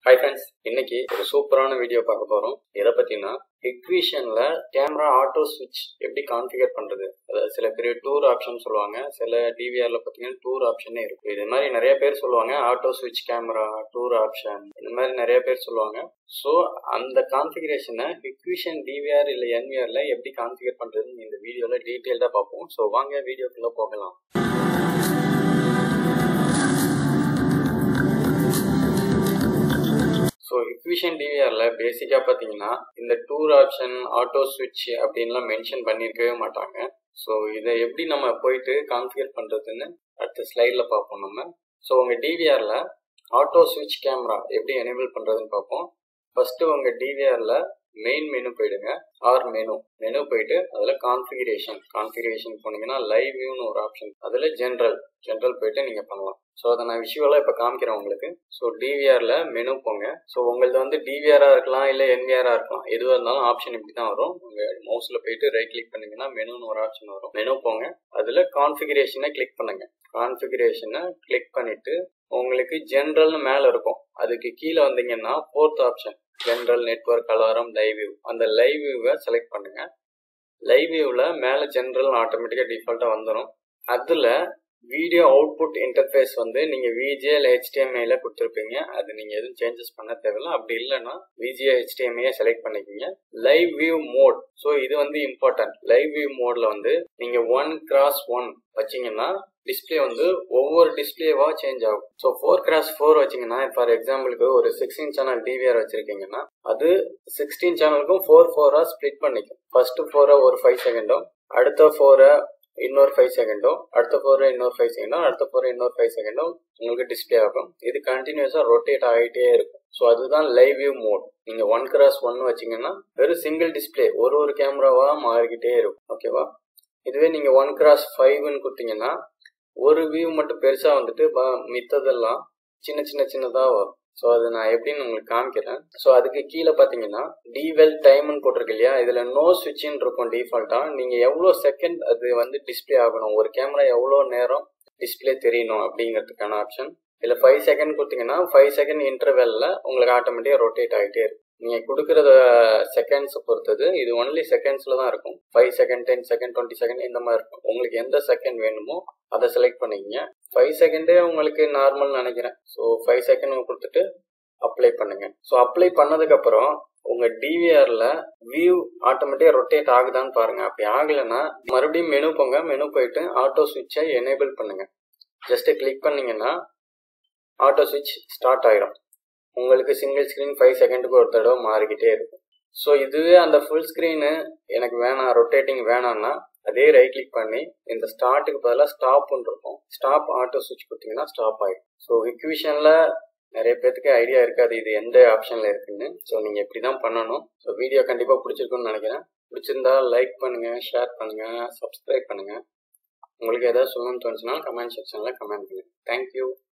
hi friends இன்னைக்கு ஒரு சூப்பரான வீடியோ பார்க்க போறோம் எதை பத்தினா எக்விஷன்ல கேமரா ஆட்டோ சுவிட்ச் எப்படி கான்ஃபிகர் பண்றது அதாவது சில பேர் டூர் ஆப்ஷன் சொல்லுவாங்க சில டிவிஆர்ல பாத்தீங்கன்னா டூர் ஆப்ஷனே இருக்கு இது மாதிரி நிறைய பேர் சொல்லுவாங்க ஆட்டோ சுவிட்ச் கேமரா டூர் ஆப்ஷன் இந்த மாதிரி நிறைய பேர் சொல்லுவாங்க ஸோ அந்த கான்ஃபிகரேஷனை எக்விஷன் டிவிஆர் இல்லை என்விஆர்ல எப்படி கான்ஃபிகர் பண்றதுன்னு இந்த வீடியோல டீட்டெயில்டா பார்ப்போம் ஸோ வாங்க வீடியோக்குள்ள போகலாம் ஸோ இக்விஷன் டிவிஆர்ல பேசிக்கா பார்த்தீங்கன்னா இந்த டூர் ஆப்ஷன் ஆட்டோ சுவிட்ச் அப்படின்லாம் மென்ஷன் பண்ணியிருக்கவே மாட்டாங்க ஸோ இதை எப்படி நம்ம போயிட்டு கான்ஃபிகர் பண்றதுன்னு அடுத்த ஸ்லைட்ல பார்ப்போம் நம்ம ஸோ உங்க டிவிஆர்ல ஆட்டோ சுவிட்ச் கேமரா எப்படி எனேபிள் பண்றதுன்னு பார்ப்போம் ஃபர்ஸ்ட் உங்க டிவிஆர்ல மெயின் மெனு போயிடுங்க ஆர் மெனு மெனு போயிட்டு அதில் கான்ஃபிகரேஷன் கான்ஃபிகரேஷன் போனீங்கன்னா லைவ் வியூன்னு ஒரு ஆப்ஷன் அதில் ஜென்ரல் ஜென்ரல் போயிட்டு நீங்கள் பண்ணலாம் ஸோ அதை நான் விஷுவலாக இப்போ காமிக்கிறேன் உங்களுக்கு ஸோ டிவிஆரில் மெனு போங்க ஸோ உங்களது வந்து டிவிஆராக இருக்கலாம் இல்லை என்விஆராக இருக்கலாம் எதுவாக இருந்தாலும் ஆப்ஷன் இப்படி தான் வரும் உங்கள் மவுஸில் போயிட்டு ரைட் கிளிக் பண்ணீங்கன்னா மெனுன்னு ஒரு ஆப்ஷன் வரும் மெனு போங்க அதில் கான்ஃபிகரேஷனை கிளிக் பண்ணுங்க கான்ஃபிகரேஷனை கிளிக் பண்ணிட்டு உங்களுக்கு ஜென்ரல்னு மேலே இருக்கும் அதுக்கு கீழே வந்தீங்கன்னா fourth option general network alarm live view அந்த லைவ் வியூவை செலக்ட் பண்ணுங்க லைவ் வியூவில் மேலே ஜென்ரல் ஆட்டோமேட்டிக்காக டிஃபால்ட்டாக வந்துடும் அதில் வீடியோ அவுட்புட் இன்டர்ஃபேஸ் வந்து நீங்கள் விஜே இல்லை ஹெச்டிஎம்ஐல கொடுத்துருப்பீங்க அது நீங்கள் எதுவும் சேஞ்சஸ் பண்ண தேவையில்ல அப்படி இல்லைன்னா விஜே ஹெச்டிஎம்ஐயை செலக்ட் பண்ணிக்கிங்க லைவ் வியூ மோட் ஸோ இது வந்து இம்பார்ட்டன்ட் லைவ் வியூ மோட்ல வந்து நீங்கள் ஒன் கிராஸ் ஒன் வச்சீங்கன்னா டிஸ்பிளே வந்து ஒவ்வொரு டிஸ்பிளேவா சேஞ்ச் ஆகும் ஸோ ஃபோர் கிராஸ் ஃபோர் வச்சிங்கன்னா ஃபார் எக்ஸாம்பிளுக்கு ஒரு சிக்ஸ்டீன் சேனல் டிவிஆர் வச்சிருக்கீங்கன்னா அது சிக்ஸ்டீன் சேனலுக்கும் ஃபோர் ஃபோரா ஸ்ப்ளிட் பண்ணிக்கும் ஃபர்ஸ்ட் ஃபோரை ஒரு ஃபைவ் செகண்டும் அடுத்த ஃபோரை இன்னொரு ஃபைவ் செகண்டும் அடுத்த ஃபோரை இன்னொரு ஃபைவ் செகண்டும் அடுத்த ஃபோரை இன்னொரு ஃபைவ் செகண்டும் உங்களுக்கு டிஸ்பிளே ஆகும் இது கண்டினியூஸாக ரொட்டேட் ஆகிட்டே இருக்கும் ஸோ அதுதான் லைவ் வியூ மோட் நீங்கள் ஒன் கிராஸ் ஒன் வச்சிங்கன்னா வெறும் சிங்கிள் டிஸ்பிளே ஒரு ஒரு கேமராவா மாறிக்கிட்டே இருக்கும் ஓகேவா இதுவே நீங்கள் ஒன் கிராஸ் ஃபைவ்னு கொடுத்தீங்கன்னா ஒரு வியூ மட்டும் பெருசாக வந்துட்டு மித்ததெல்லாம் சின்ன சின்ன சின்னதாக வரும் ஸோ அது நான் எப்படின்னு உங்களுக்கு காமிக்கிறேன் ஸோ அதுக்கு கீழே பார்த்தீங்கன்னா டிவெல் டைம்னு போட்டிருக்கு இல்லையா இதில் நோ சுவிட்சின்னு இருக்கும் டிஃபால்ட்டாக நீங்கள் எவ்வளோ செகண்ட் அது வந்து டிஸ்பிளே ஆகணும் ஒரு கேமரா எவ்வளோ நேரம் டிஸ்பிளே தெரியணும் அப்படிங்கிறதுக்கான ஆப்ஷன் இதில் ஃபைவ் செகண்ட் கொடுத்தீங்கன்னா ஃபைவ் செகண்ட் இன்டர்வெல்ல உங்களுக்கு ஆட்டோமேட்டிக்காக ரொட்டேட் ஆகிட்டே இருக்கும் நீங்கள் கொடுக்குறத செகண்ட்ஸ் பொறுத்தது இது ஒன்லி செகண்ட்ஸில் தான் இருக்கும் five second ten second twenty second இந்த மாதிரி இருக்கும் உங்களுக்கு எந்த செகண்ட் வேணுமோ அதை செலக்ட் பண்ணிக்கிங்க ஃபைவ் செகண்டே உங்களுக்கு நார்மல் நினைக்கிறேன் ஸோ ஃபைவ் செகண்ட் கொடுத்துட்டு அப்ளை பண்ணுங்க ஸோ அப்ளை பண்ணதுக்கப்புறம் உங்க டிவிஆர்ல வியூ ஆட்டோமேட்டிக்கா ரொட்டேட் ஆகுதான்னு பாருங்க அப்படி ஆகலைன்னா மறுபடியும் மெனு போங்க மெனு போயிட்டு ஆட்டோ சுவிட்சை எனேபிள் பண்ணுங்க ஜஸ்ட் கிளிக் பண்ணீங்கன்னா ஆட்டோ சுவிட்ச் ஸ்டார்ட் ஆயிடும் உங்களுக்கு சிங்கிள் ஸ்க்ரீன் ஃபைவ் செகண்டுக்கு ஒரு தடவை மாறிக்கிட்டே இருக்கும் ஸோ இதுவே அந்த ஃபுல் ஸ்க்ரீனு எனக்கு வேணாம் ரொட்டேட்டிங் வேணாம்னா அதே ரைட் கிளிக் பண்ணி இந்த ஸ்டார்ட்டுக்கு பதிலாக ஸ்டாப்னு இருக்கும் ஸ்டாப் ஆட்டோ சுவிட்ச் கொடுத்தீங்கன்னா ஸ்டாப் ஆகிடும் ஸோ இக்விஷனில் நிறைய பேத்துக்கு ஐடியா இருக்காது இது எந்த ஆப்ஷனில் இருக்குன்னு ஸோ நீங்கள் இப்படி தான் பண்ணணும் ஸோ வீடியோ கண்டிப்பாக பிடிச்சிருக்குன்னு நினைக்கிறேன் பிடிச்சிருந்தா லைக் பண்ணுங்கள் ஷேர் பண்ணுங்கள் சப்ஸ்கிரைப் பண்ணுங்கள் உங்களுக்கு ஏதாவது சொல்லணும்னு தோணுச்சுன்னா கமெண்ட் செக்ஷனில் கமெண்ட் பண்ணுங்கள் தேங்க்யூ